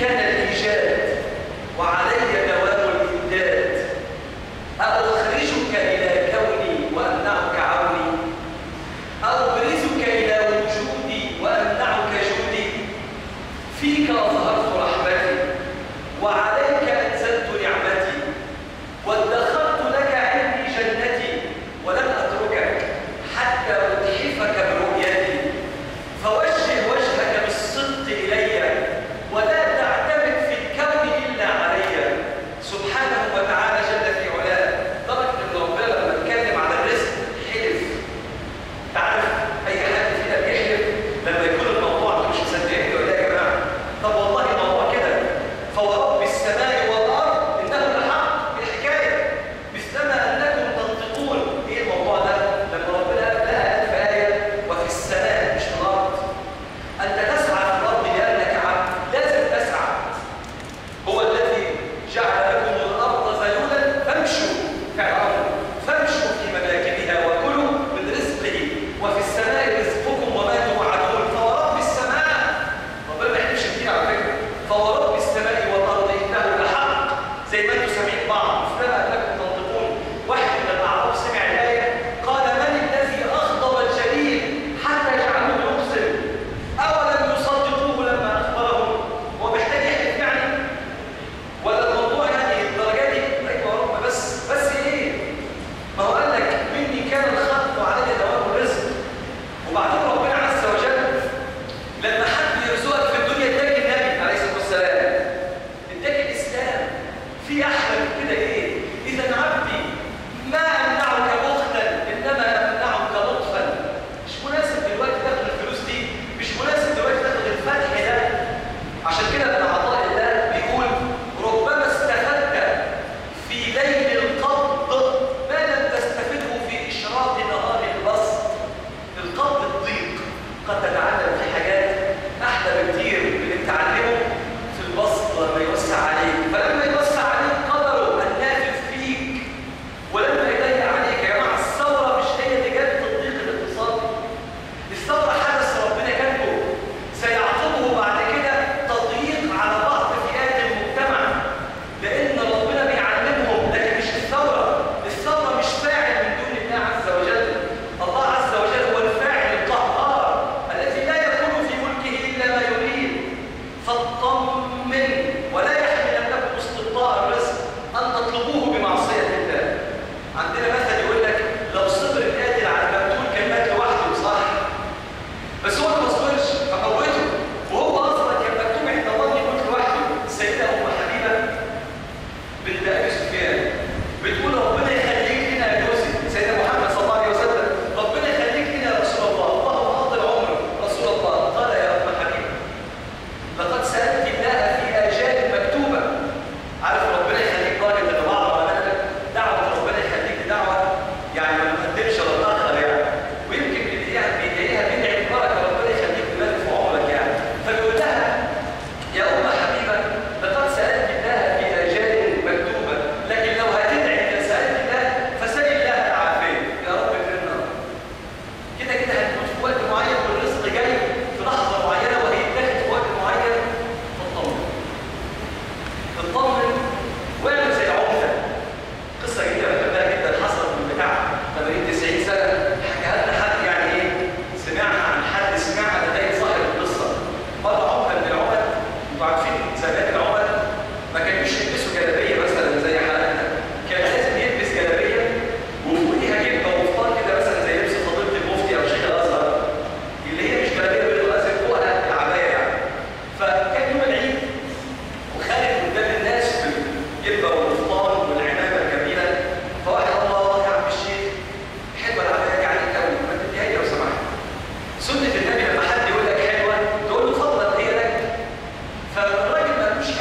كان الإيجاد وعلي دوام الإمداد أخرجك إلى كوني وأمنعك عوني أبرزك إلى وجودي وأمنعك جودي فيك أظهرت رحمتي وعليك أنزلت نعمتي وادخرت لك عندي جنتي ولن أتركك حتى أتحفك برؤيتي فوجه وجهك بالصدق إلي ولا تعتمد في الكون إلا علي سبحانه وتعالى جل في علاه درجة إن ربنا لما اتكلم على الرزق حلف تعرف أي حد فينا بيحلف لما يكون الموضوع مش مصدقني ولا يا جماعة طب والله الموضوع كده فورب السماء والأرض إنه لحق الحكاية مثلما أنكم تنطقون إيه الموضوع ده؟ لما ربنا قال لها ألف آية وفي السماء مش في الأرض أنت تسعى في الأرض لأنك عبد لازم تسعى هو الذي جعل لكم الأرض ذلولا فامشوا فعل أمر فامشوا في مناكبها وكلوا من رزقه وفي السماء رزقكم وما توعدون فورب السماء ربنا ما يحبش كتير على فكرة فورب السماء والأرض إنه لحق زي ما انتم سامعين بعض مثلما أنكم تنطقون واحد من الأعراب سمع الآية قال من الذي أغضب الجليل حتى جعله يقسم أولم يصدقوه لما أخبرهم هو محتاج يحلف يعني ولا الموضوع يعني الدرجات دي ايوه يا رب بس بس ايه ما هو قال لك مني كان الخلق وعلي دوام الرزق وبعدين ربنا عز وجل لما حد يرزقك في الدنيا اداك النبي عليه الصلاه والسلام اداك الاسلام في احلى من كده ايه اذا عبدي ما امنعك بخلا انما امنعك لطفا مش مناسب دلوقتي تاخد الفلوس دي مش مناسب دلوقتي تاخد الفتح ده عشان كده ابن عطاء الله بيقول ربما استفدت في ليل القبض ما لم تستفده في إشراق نهار البسط القبض الضيق قد تتعلم في حاجات أحلى بكتير من اللي بتعلمه في البسط لما يوسع عليك فلما يوسع عليك قدره النافذ فيك ولما يضيق عليك يا جماعة الثورة مش هي اللي جت الضيق الاقتصادي الثورة حدث ربنا كاتبه سيعقبه بعد كده تضييق على بعض فئات المجتمع لأن ربنا بيعلمهم لكن مش الثورة الثورة مش فاعل من دون الله عز وجل الله عز وجل هو الفاعل القهار الذي لا يكون في ملكه إلا ما يريد فاطمن ولا يحملنكم استبطاء الرزق أن تطلبوه بمعصية الله عندنا مثل يقول لك لو صبر القاتل على المقتول كان مات لوحده صح بس هو ما صبرش فموته وهو اصلا كان مكتوب عند الله يموت لوحده السيده ام حبيبه بنت ابي سفيان بتقول ربنا يخليك لنا يا جوزي سيدنا محمد صلى الله عليه وسلم ربنا يخليك لنا يا رسول الله اللهم قضي العمر رسول الله قال يا ام حبيبه لقد سالت الله في اجال مكتوبه عارف ربنا يخليك راجل اللي بعض علمائنا دعوه ربنا يخليك دعوه يعني ما نقدمش ولا نتاخر يعني ويمكن بيدعيها بيدعيها بيدعي البركه ربنا يخليك بمالك في عمرك يعني فبيقول لها يا ام حبيبه لقد سالت الله في اجال مكتوبه لكن لو هتدعي اذا سالت الله فسال الله العافيه يا رب اكرمنا كده كده هتموت في وقت معين والرزق جاي في لحظه معينه وهيتاخد في وقت معين فاطمن اطمن واعمل زي عمده قصه جديده بحبها جدا حصلت من بتاع 80 90 سنه حكاها لنا حد يعني ايه سمعها عن حد سمعها لغايه صاحب القصه مره عمده من العمد انتوا عارفين زمان العمد ما كانوش يلبسوا جلابيه مثلا زي حالاتنا كان لازم يلبس جلابيه وفوقيها جبه وفطار كده مثلا زي لبس فضيله المفتي او شيخ الازهر اللي هي مش جلابيه بيضاء لازم فوقها العبايه يعني فكان يوم العيد وخارج قدام الناس بالجبه والفطار والعمامه الجميله فواحد الله يا عم الشيخ حلوه العبايه دي عليك قوي ما تديها لي لو سمحت سنه النبي لما حد يقول لك حلوه تقول له اتفضل هي لك فالراجل ما مش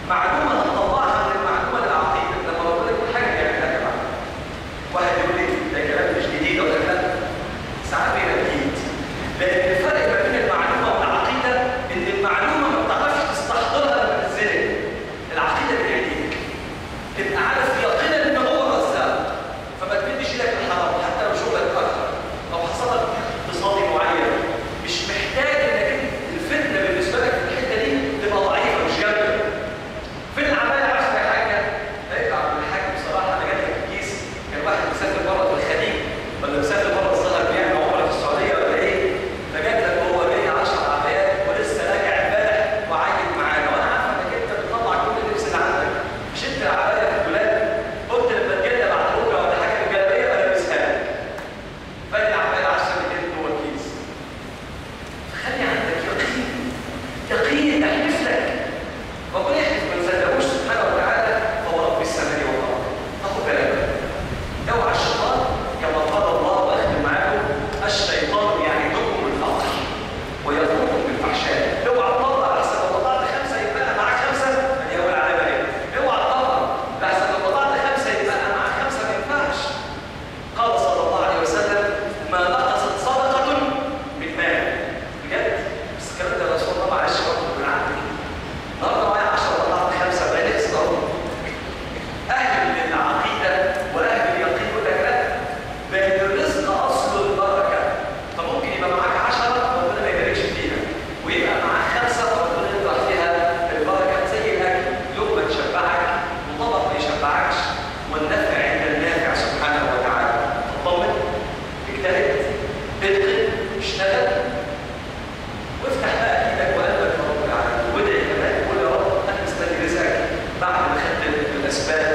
معلومه هتطلعها من المعلومه العقيده لما ربنا يقول حاجه بيعملها يا جماعه واحد يقول لي ده كلام مش جديد ولا كلام ساعات بيبقى جديد لان الفرق ما بين المعلومه والعقيده ان المعلومه ما بتعرفش تستحضرها لما تتزرع العقيده بتعديك تبقى عارف يقينا ان هو رزاق فما تمدش ايدك الحرام حتى لو شغلك اكتر او حصل لك اقتصادي معين مش محتاج انك انت الفتنه بالنسبه لك في الحته دي تبقى ضعيفه مش جامده فين العماله عارف يا حاجه هيطلع من الحاج بصراحه انا جات لك الكيس كان واحد مسافر بره في الخليج ولا مسافر بره الظهر بيعمل عمره في السعوديه ولا ايه فجات لك وهو جاي 10 عمليات ولسه راجع امبارح وعايد معانا وانا عارف انك انت بتطلع كل اللبس اللي عندك شلت العبايه في الدولاب قلت لما تجيلنا بعد بكره ولا حاجه الجلابيه بلبسها لك فادي العمايه 10 اللي كانت جوه الكيس خلي عندك يقين يقين احلف لك ربنا يحلف ما نصدقوش سبحانه وتعالى فهو رب السماء والارض تاخد بالك اوعى الشيطان كما قال الله واختم معاكم الشيطان يعدكم الفقر ويأمركم بالفحشاء اوعى تطلع احسن لو طلعت خمسه يبقى انا معاك خمسه ادي اول علامه اهي اوعى تطلع احسن لو طلعت خمسه يبقى انا معاك خمسه ما ينفعش قال صلى الله عليه وسلم ما نقصت صدقه من مال بجد بس الكلام ده يا رسول الله معلش برضه من عندك النهارده معايا 10 طلعت خمسه بقى نقص ضروري اهل العقيده واهل اليقين يقول لك لا بان الرزق اصل البركه فممكن يبقى معاك 10 وربنا ما يباركش فيها ويبقى معاك خمسه وربنا يطلع فيها البركه زي الاكل لقمه تشبعك وطبق ما يشبعكش والنفع عند النافع سبحانه وتعالى اطمن اجتهد اتقن اشتغل وافتح بقى ايدك وقلبك لرب العالمين وادعي كمان وقول يا رب انا مستني رزقك بعد ما خدت الاسباب